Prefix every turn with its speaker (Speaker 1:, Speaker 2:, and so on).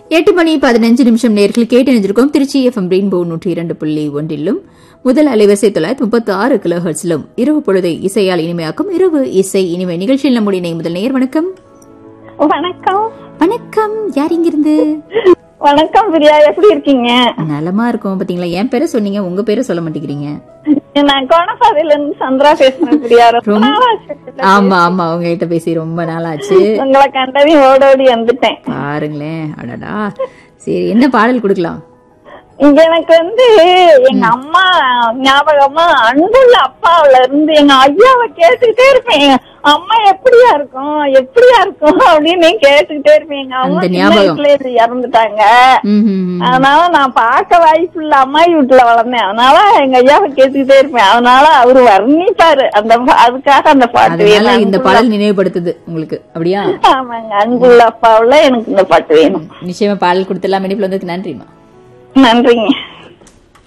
Speaker 1: எட்டு மணி பதினஞ்சு நிமிஷம் நேர்கள் கேட்டு நினைஞ்சிருக்கோம் திருச்சி எஃப்எம் ரெயின்போ நூற்றி இரண்டு புள்ளி ஒன்றிலும் முதல் அலைவரிசை தொள்ளாயிரத்தி முப்பத்தி ஆறு கிலோ ஹெர்ட்ஸிலும் இரவு பொழுதை இசையால் இனிமையாக்கும் இரவு இசை இனிமை நிகழ்ச்சியில் நம்முடைய இணை முதல் நேர் வணக்கம்
Speaker 2: வணக்கம்
Speaker 1: வணக்கம் யார் இங்கிருந்து
Speaker 2: வணக்கம் பிரியா எப்படி இருக்கீங்க
Speaker 1: நலமா இருக்கும் பாத்தீங்களா என் பேரை சொன்னீங்க உங்க பேரை சொல்ல மாட்டேங்கிறீங்க
Speaker 2: நான் கோணசாலையில இருந்து சந்திரா பேசுறேன் பிரியா ரொம்ப
Speaker 1: ரொம்ப-
Speaker 2: நாள் ஆச்சு.
Speaker 1: ஆமா ஆமா உங்ககிட்ட பேசி ரொம்ப நாள் ஆச்சு
Speaker 2: உங்களை கண்டதையும் ஓடோடி வந்துட்டேன்
Speaker 1: பாருங்களேன் அடடா சரி என்ன பாடல் கொடுக்கலாம்
Speaker 2: இங்க எனக்கு வந்து எங்க அம்மா ஞாபகமா அன்புள்ள அப்பாவுல இருந்து எங்க ஐயாவை கேட்டுக்கிட்டே இருப்பேன் எங்க அம்மா எப்படியா இருக்கும் எப்படியா இருக்கும் அப்படின்னு கேட்டுக்கிட்டே இருப்பேன் எங்க அம்மா
Speaker 1: அந்த
Speaker 2: சின்ன
Speaker 1: ஞாபகம்.
Speaker 2: வயசுல இருந்து இறந்துட்டாங்க
Speaker 1: ம், ம், ம்.
Speaker 2: அதனால நான் பார்க்க வாய்ப்பு இல்ல அம்மாயி வீட்டுல வளர்ந்தேன் அதனால எங்க ஐயாவை கேட்டுக்கிட்டே இருப்பேன் அதனால அவரு வர்ணிப்பாரு அந்த பா- அதுக்காக அந்த பாட்டு
Speaker 1: அதனால
Speaker 2: வேணும்
Speaker 1: இந்த பாடல் நினைவுபடுத்துது உங்களுக்கு அப்படியா
Speaker 2: ஆமாங்க அன்புள்ள அப்பாவுல எனக்கு இந்த பாட்டு வேணும்
Speaker 1: நிச்சயமா பாடல் கொடுத்துலாம் இனிப்புல வந்ததுக்கு நன்றிமா
Speaker 2: நன்றிங்க